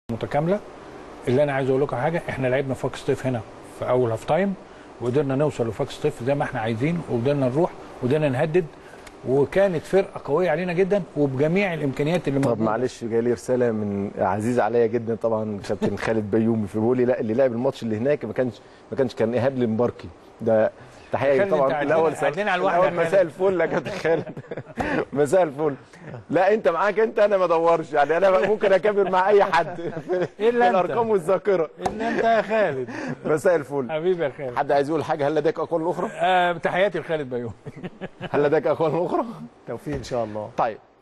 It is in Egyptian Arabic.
متكامله اللي انا عايز اقول لكم حاجه احنا لعبنا فاك ستيف هنا في اول هاف تايم وقدرنا نوصل لفاك ستيف زي ما احنا عايزين وقدرنا نروح وقدرنا نهدد وكانت فرقه قويه علينا جدا وبجميع الامكانيات اللي طب موجوده معلش جاي لي رساله من عزيز عليا جدا طبعا كابتن خالد بيومي فبيقول لي لا اللي لعب الماتش اللي هناك ما كانش ما كانش كان ايهاب المباركي ده تحيه خالد، طبعا انت في قاعدين- الاول قاعدين على الواحدة الأول يا خالد. مساء الفل يا كابتن خالد مساء الفل لا انت معاك انت انا ما ادورش يعني انا ممكن اكابر مع اي حد في في إلا أنت. الارقام والذاكره ان انت يا خالد مساء الفل حبيبي يا خالد حد عايز يقول حاجه هل لديك اقوال اخرى آه تحياتي لخالد بيومي هل لديك اقوال اخرى توفيق ان شاء الله طيب